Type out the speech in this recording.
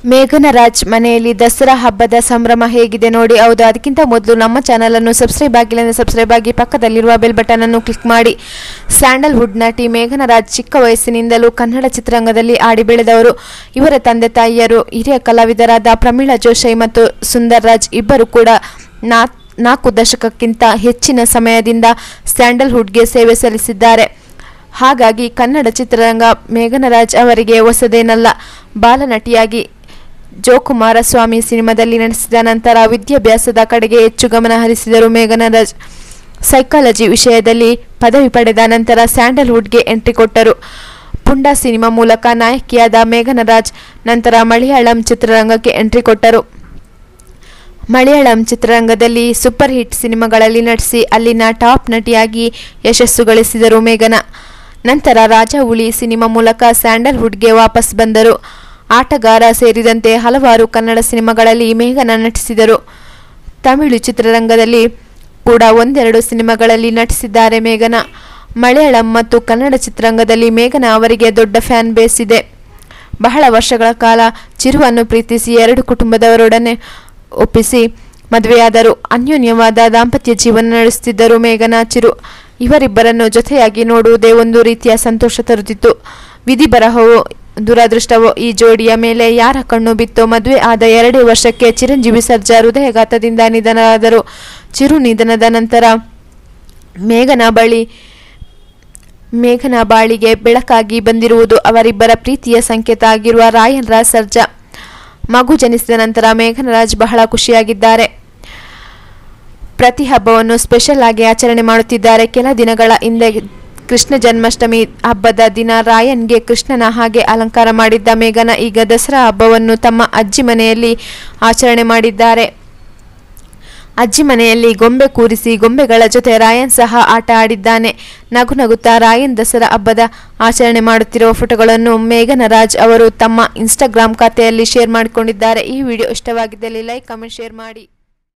ಮೇಘನ ರಾಜ್ ಮನೆಯಲ್ಲಿ ದಸರಾ ಹಬ್ಬದ ಸಂಭ್ರಮ ಹೇಗಿದೆ ನೋಡಿ ಹೌದು ಅದಕ್ಕಿಂತ ಮೊದಲು ನಮ್ಮ ಚಾನಲ್ ಅನ್ನು ಸಬ್ಸ್ಕ್ರೈಬ್ ಆಗಿಲ್ಲ ಅಂದರೆ ಸಬ್ಸ್ಕ್ರೈಬ್ ಆಗಿ ಪಕ್ಕದಲ್ಲಿರುವ ಬೆಲ್ ಬಟನ್ ಅನ್ನು ಕ್ಲಿಕ್ ಮಾಡಿ ಸ್ಯಾಂಡಲ್ವುಡ್ ನಟಿ ಮೇಘನ ರಾಜ್ ಚಿಕ್ಕ ವಯಸ್ಸಿನಿಂದಲೂ ಕನ್ನಡ ಚಿತ್ರರಂಗದಲ್ಲಿ ಆಡಿ ಬೆಳೆದವರು ಇವರ ತಂದೆ ತಾಯಿಯರು ಹಿರಿಯ ಕಲಾವಿದರಾದ ಪ್ರಮೀಳಾ ಜೋಶಿ ಮತ್ತು ಸುಂದರ್ ರಾಜ್ ಇಬ್ಬರು ಕೂಡ ನಾ ನಾಲ್ಕು ದಶಕಕ್ಕಿಂತ ಹೆಚ್ಚಿನ ಸಮಯದಿಂದ ಸ್ಯಾಂಡಲ್ವುಡ್ಗೆ ಸೇವೆ ಸಲ್ಲಿಸಿದ್ದಾರೆ ಹಾಗಾಗಿ ಕನ್ನಡ ಚಿತ್ರರಂಗ ಮೇಘನರಾಜ್ ಅವರಿಗೆ ಹೊಸದೇನಲ್ಲ ಬಾಲನಟಿಯಾಗಿ ಜೋಕುಮಾರಸ್ವಾಮಿ ಸಿನಿಮಾದಲ್ಲಿ ನಟಿಸಿದ ನಂತರ ವಿದ್ಯಾಭ್ಯಾಸದ ಕಡೆಗೆ ಹೆಚ್ಚು ಗಮನ ಹರಿಸಿದರು ಮೇಘನರಾಜ್ ಸೈಕಾಲಜಿ ವಿಷಯದಲ್ಲಿ ಪದವಿ ಪಡೆದ ನಂತರ ಸ್ಯಾಂಡಲ್ವುಡ್ಗೆ ಎಂಟ್ರಿ ಕೊಟ್ಟರು ಪುಂಡ ಸಿನಿಮಾ ಮೂಲಕ ನಾಯಕಿಯಾದ ಮೇಘನರಾಜ್ ನಂತರ ಮಲಯಾಳಂ ಚಿತ್ರರಂಗಕ್ಕೆ ಎಂಟ್ರಿ ಕೊಟ್ಟರು ಮಲಯಾಳಂ ಚಿತ್ರರಂಗದಲ್ಲಿ ಸೂಪರ್ ಹಿಟ್ ಸಿನಿಮಾಗಳಲ್ಲಿ ನಟಿಸಿ ಅಲ್ಲಿನ ಟಾಪ್ ನಟಿಯಾಗಿ ಯಶಸ್ಸು ಗಳಿಸಿದರು ಮೇಘನ ನಂತರ ರಾಜ ಹುಲಿ ಸಿನಿಮಾ ಮೂಲಕ ಸ್ಯಾಂಡಲ್ವುಡ್ಗೆ ವಾಪಸ್ ಬಂದರು ಆಟಗಾರ ಸೇರಿದಂತೆ ಹಲವಾರು ಕನ್ನಡ ಸಿನಿಮಾಗಳಲ್ಲಿ ಮೇಘನ ನಟಿಸಿದರು ತಮಿಳು ಚಿತ್ರರಂಗದಲ್ಲಿ ಕೂಡ ಒಂದೆರಡು ಸಿನಿಮಾಗಳಲ್ಲಿ ನಟಿಸಿದ್ದಾರೆ ಮೇಘನ ಮಲಯಾಳಂ ಮತ್ತು ಕನ್ನಡ ಚಿತ್ರರಂಗದಲ್ಲಿ ಮೇಘನ ಅವರಿಗೆ ದೊಡ್ಡ ಫ್ಯಾನ್ ಬೇಸ್ ಇದೆ ಬಹಳ ವರ್ಷಗಳ ಕಾಲ ಚಿರುವನ್ನು ಪ್ರೀತಿಸಿ ಎರಡು ಕುಟುಂಬದವರೊಡನೆ ಒಪ್ಪಿಸಿ ಮದುವೆಯಾದರು ಅನ್ಯೋನ್ಯವಾದ ದಾಂಪತ್ಯ ಜೀವನ ನಡೆಸುತ್ತಿದ್ದರು ಮೇಘನ ಚಿರು ಇವರಿಬ್ಬರನ್ನು ಜೊತೆಯಾಗಿ ನೋಡುವುದೇ ಒಂದು ರೀತಿಯ ಸಂತೋಷ ತರುತ್ತಿತ್ತು ವಿಧಿ ಬರಹವೋ ದುರದೃಷ್ಟವೋ ಈ ಜೋಡಿಯ ಮೇಲೆ ಯಾರ ಕಣ್ಣು ಬಿತ್ತೋ ಮದುವೆ ಆದ ಎರಡೇ ವರ್ಷಕ್ಕೆ ಚಿರಂಜೀವಿ ಸರ್ಜಾ ಹೃದಯಘಾತದಿಂದ ನಿಧನರಾದರು ಚಿರು ನಿಧನದ ನಂತರ ಮೇಘನ ಬಳಿ ಮೇಘನ ಬಾಳಿಗೆ ಬೆಳಕಾಗಿ ಬಂದಿರುವುದು ಅವರಿಬ್ಬರ ಪ್ರೀತಿಯ ಸಂಕೇತ ಆಗಿರುವ ರಾಯನ್ ರಾಜ್ ಸರ್ಜಾ ಮಗು ಜನಿಸಿದ ನಂತರ ಮೇಘನರಾಜ್ ಬಹಳ ಖುಷಿಯಾಗಿದ್ದಾರೆ ಪ್ರತಿ ಹಬ್ಬವನ್ನು ಸ್ಪೆಷಲ್ ಆಗಿ ಆಚರಣೆ ಮಾಡುತ್ತಿದ್ದಾರೆ ಕೆಲ ದಿನಗಳ ಹಿಂದೆ ಕೃಷ್ಣ ಜನ್ಮಾಷ್ಟಮಿ ಹಬ್ಬದ ದಿನ ರಾಯನ್ಗೆ ಕೃಷ್ಣನ ಹಾಗೆ ಅಲಂಕಾರ ಮಾಡಿದ್ದ ಮೇಘನ ಈಗ ದಸರಾ ಹಬ್ಬವನ್ನು ತಮ್ಮ ಅಜ್ಜಿ ಮನೆಯಲ್ಲಿ ಆಚರಣೆ ಮಾಡಿದ್ದಾರೆ ಅಜ್ಜಿ ಮನೆಯಲ್ಲಿ ಗೊಂಬೆ ಕೂರಿಸಿ ಗೊಂಬೆಗಳ ಜೊತೆ ರಾಯನ್ ಸಹ ಆಟ ಆಡಿದ್ದಾನೆ ನಗು ನಗುತ್ತಾ ರಾಯನ್ ದಸರಾ ಹಬ್ಬದ ಆಚರಣೆ ಮಾಡುತ್ತಿರುವ ಫೋಟೋಗಳನ್ನು ಮೇಘನ ರಾಜ್ ಅವರು ತಮ್ಮ ಇನ್ಸ್ಟಾಗ್ರಾಮ್ ಖಾತೆಯಲ್ಲಿ ಶೇರ್ ಮಾಡಿಕೊಂಡಿದ್ದಾರೆ ಈ ವಿಡಿಯೋ ಇಷ್ಟವಾಗಿದ್ದಲ್ಲಿ ಲೈಕ್ ಕಮೆಂಟ್ ಶೇರ್ ಮಾಡಿ